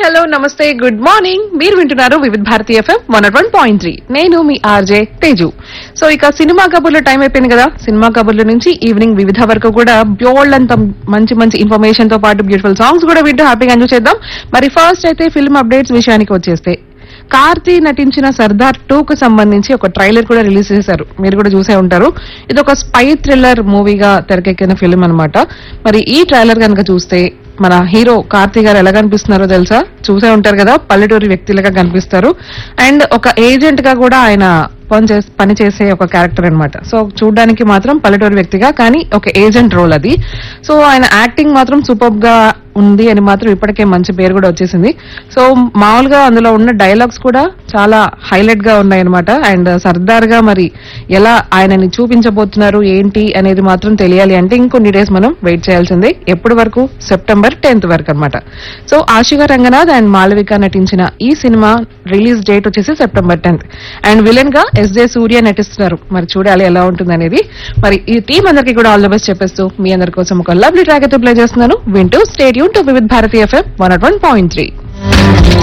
hello నమస్తే good morning మీరు వింటున్నారు Vividh Bharati FM one one point three నేను మీ ఆర్జే తేజు సో ఇక సినిమా కబుర్లు టైం అయిపోయింది కదా సినిమా కబుర్ల నుంచి ఈవినింగ్ వివిధ వరకు కూడా బ్యోల్డ్ అంత మంచి మంచి ఇన్ఫర్మేషన్ తో పాటు బ్యూటిఫుల్ సాంగ్స్ కూడా వింటూ హ్యాపీగా ఎంజాయ్ చేద్దాం మరి ఫస్ట్ అయితే ఫిల్మ్ అప్డేట్స్ విషయానికి వచ్చేస్తే కార్తీ నటించిన సర్దార్ టూ కు సంబంధించి ఒక ట్రైలర్ కూడా రిలీజ్ చేశారు మీరు కూడా చూసే ఉంటారు ఇది ఒక స్పై థ్రిల్లర్ మూవీగా తెరకెక్కిన ఫిల్మ్ అన్నమాట మరి ఈ ట్రైలర్ కనుక చూస్తే మన హీరో కార్తీ గారు ఎలా కనిపిస్తున్నారో తెలుసా చూసే ఉంటారు కదా పల్లెటూరి వ్యక్తులుగా కనిపిస్తారు అండ్ ఒక ఏజెంట్ గా కూడా ఆయన పని చేస్- పని చేసే ఒక క్యారెక్టర్ అన్నమాట సో చూడడానికి మాత్రం పల్లెటూరి వ్యక్తిగా కానీ ఒక ఏజెంట్ రోల్ అది సో ఆయన యాక్టింగ్ మాత్రం సూపర్ గా ఉంది అని మాత్రం ఇప్పటికే మంచి పేరు కూడా వచ్చేసింది సో మామూలుగా అందులో ఉన్న డైలాగ్స్ కూడా చాలా హైలైట్ గా ఉన్నాయి అనమాట అండ్ సర్దార్ గా మరి ఎలా ఆయనని చూపించబోతున్నారు ఏంటి అనేది మాత్రం తెలియాలి అంటే ఇంకొన్ని డేస్ మనం వెయిట్ చేయాల్సిందే ఎప్పటి వరకు సెప్టెంబర్ టెన్త్ వరకు అన్నమాట సో ఆశిగా రంగనాథ్ అండ్ మాళవిక నటించిన ఈ సినిమా రిలీజ్ డేట్ వచ్చేసి సెప్టెంబర్ టెన్త్ అండ్ విలన్ గా ఎస్ జే సూర్య నటిస్తున్నారు మరి చూడాలి ఎలా ఉంటుంది అనేది మరి ఈ టీం అందరికీ కూడా ఆల్ ద బెస్ట్ చెప్పేస్తూ మీ అందరి కోసం ఒక లవ్లీ ట్రాక్ అయితే ప్లే చేస్తున్నాను వింటూ stadium to Vividh Bharati FM one one point three